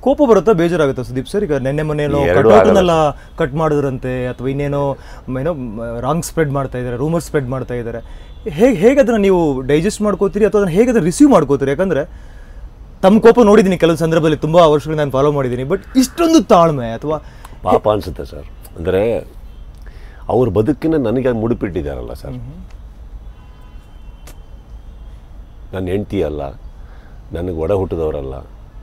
ಕೋಪ ಬರುತ್ತಾ ಬೇಜಾರಾಗುತ್ತಾ ಸುದೀಪ್ ಸರ್ ಈಗ ನೆನ್ನೆ ಮೊನ್ನೆನೋ ಎರಡೂ ಕಟ್ಔಟ್ನೆಲ್ಲ ಕಟ್ ಮಾಡಿದ್ರಂತೆ ಅಥವಾ ಇನ್ನೇನೋ ಮ್, ಏನೋ ರಾಂಗ್ ಸ್ಪ್ರೆಡ್ ಮಾಡ್ತಾ ಇದ್ದಾರೆ ರೂಮರ್ ಸ್ಪ್ರೆಡ್ ಮಾಡ್ತಾ ಇದ್ದಾರೆ ಹೇಗೆ ಹೇಗೆ ಅದನ್ನ ನೀವು ಡೈಜೆಸ್ಟ್ ಮಾಡ್ಕೋತೀರಿ ಅಥವಾ ಅದನ್ನ ಹೇಗೆ ಅದನ್ನ ರಿಸೀವ್ ಮಾಡ್ಕೋತೀರಿ ಯಾಕಂದ್ರೆ ತಮ್ಮ ಕೋಪ ನೋಡಿದ್ದೀನಿ ಕೆಲವು ಸಂದರ್ಭದಲ್ಲಿ ತುಂಬಾ ವರ್ಷಗಳಿಂದ ನಾನು ಫಾಲೋ ಮಾಡಿದ್ದೀನಿ ಬಟ್ ಇಷ್ಟೊಂದು ತಾಳ್ಮೆ ಅಥವಾ ಪಾಪ ಅನಿಸುತ್ತೆ ಸರ್ ಅಂದರೆ ಅವ್ರ ಬದುಕನ್ನ ನನಗೆ ಮುಡಿಪಿಟ್ಟಿದ್ದಾರಲ್ಲ ಸರ್ ನನ್ನ ಹೆಂಡತಿ ಅಲ್ಲ ನನಗೆ ಒಡ ಹುಟ್ಟಿದವರಲ್ಲ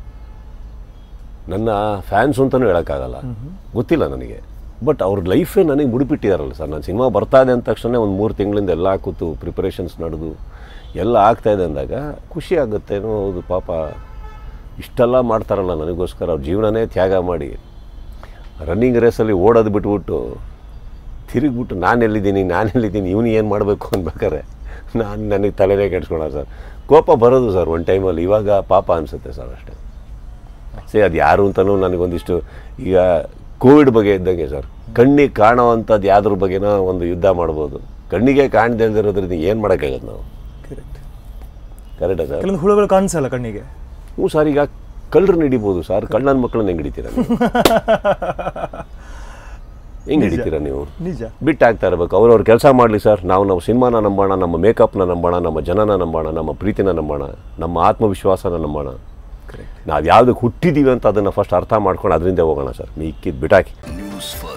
ನನ್ನ ಫ್ಯಾನ್ಸ್ ಅಂತಲೂ ಹೇಳೋಕ್ಕಾಗಲ್ಲ ಗೊತ್ತಿಲ್ಲ ನನಗೆ ಬಟ್ ಅವ್ರ ಲೈಫೇ ನನಗೆ ಮುಡಿಪಿಟ್ಟಿದಾರಲ್ಲ ಸರ್ ನಾನು ಸಿನಿಮಾ ಬರ್ತಾ ಇದೆ ಅಂದ ತಕ್ಷಣ ಒಂದು ಮೂರು ತಿಂಗಳಿಂದ ಎಲ್ಲ ಕೂತು ಪ್ರಿಪರೇಷನ್ಸ್ ನಡೆದು ಎಲ್ಲ ಆಗ್ತಾ ಇದೆ ಅಂದಾಗ ಖುಷಿ ಆಗುತ್ತೇನೋ ಹೌದು ಪಾಪ ಇಷ್ಟೆಲ್ಲ ಮಾಡ್ತಾರಲ್ಲ ನನಗೋಸ್ಕರ ಅವ್ರ ಜೀವನನೇ ತ್ಯಾಗ ಮಾಡಿ ರನ್ನಿಂಗ್ ರೇಸಲ್ಲಿ ಓಡೋದು ಬಿಟ್ಬಿಟ್ಟು ತಿರುಗಿಬಿಟ್ಟು ನಾನು ಎಲ್ಲಿದ್ದೀನಿ ನಾನು ಎಲ್ಲಿದ್ದೀನಿ ಇವನು ಏನು ಮಾಡಬೇಕು ಅನ್ಬೇಕಾರೆ ನಾನು ನನಗೆ ತಲೆನೇ ಕೆಡ್ಸ್ಕೊಳ ಸರ್ ಕೋಪ ಬರೋದು ಸರ್ ಒಂದು ಟೈಮಲ್ಲಿ ಇವಾಗ ಪಾಪ ಅನಿಸುತ್ತೆ ಸರ್ ಅಷ್ಟೇ ಸೇ ಅದು ಯಾರು ಅಂತಲೂ ನನಗೊಂದಿಷ್ಟು ಈಗ ಕೋವಿಡ್ ಬಗ್ಗೆ ಇದ್ದಂಗೆ ಸರ್ ಕಣ್ಣಿಗೆ ಕಾಣೋವಂಥದ್ದು ಯಾವ್ದ್ರ ಬಗ್ಗೆನೋ ಒಂದು ಯುದ್ಧ ಮಾಡ್ಬೋದು ಕಣ್ಣಿಗೆ ಕಾಣದೆ ಇರೋದ್ರಿಂದ ಏನು ಮಾಡೋಕ್ಕಾಗತ್ತೆ ನಾವು ಕರೆಕ್ಟಾ ಸರ್ ಕೆಲವೊಂದು ಹುಳುಗಳು ಕಾಣಿಸಲ್ಲ ಕಣ್ಣಿಗೆ ಹ್ಞೂ ಸರ್ ಈಗ ಕಳ್ಳರನ್ನ ಹಿಡಿಬೋದು ಸರ್ ಕಳ್ಳನ ಮಕ್ಕಳನ್ನ ಹೆಂಗೆ ಹಿಡಿತೀರ ನೀವು ಹೆಂಗೆ ಹಿಡಿತೀರ ನೀವು ನಿಜ ಬಿಟ್ಟು ಆಗ್ತಾ ಇರಬೇಕು ಅವ್ರವ್ರ ಕೆಲಸ ಮಾಡಲಿ ಸರ್ ನಾವು ನಮ್ಮ ಸಿನಿಮಾನ ನಂಬೋಣ ನಮ್ಮ ಮೇಕಪ್ನ ನಂಬೋಣ ನಮ್ಮ ಜನನ ನಂಬೋಣ ನಮ್ಮ ಪ್ರೀತಿನ ನಂಬೋಣ ನಮ್ಮ ಆತ್ಮವಿಶ್ವಾಸನ ನಂಬೋಣ ನಾವು ಯಾವುದಕ್ಕೆ ಹುಟ್ಟಿದ್ದೀವಿ ಅಂತ ಅದನ್ನು ಫಸ್ಟ್ ಅರ್ಥ ಮಾಡ್ಕೊಂಡು ಅದರಿಂದ ಹೋಗೋಣ ಸರ್ ಮಿಕ್ಕಿದ್ದು ಬಿಟ್ಟಾಕಿ ನ್ಯೂಸ್ ಫಸ್ಟ್